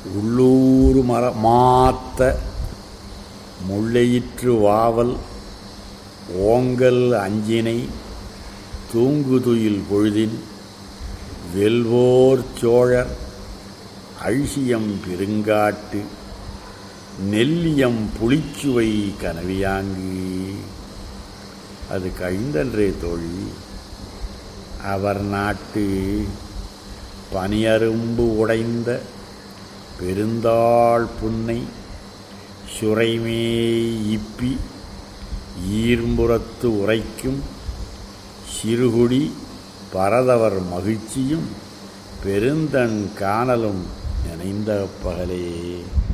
உள்ளூர் மர மாத்த முள்ளையிற்று வாவல் ஓங்கல் அஞ்சினை தூங்குதுயில் பொழுதின் வெல்வோர் சோழர் அழிசியம் பெருங்காட்டு நெல்லியம் புளிச்சுவை கனவியாங்கு அது கழிந்தன்றே தோழி அவர் நாட்டு பனியரும்பு உடைந்த பெருந்தாள் புன்னை சுரைமேய் இப்பி ஈர்ம்புறத்து உரைக்கும் சிறுகுடி பரதவர் மகிழ்ச்சியும் பெருந்தன் காணலும் நினைந்த பகலே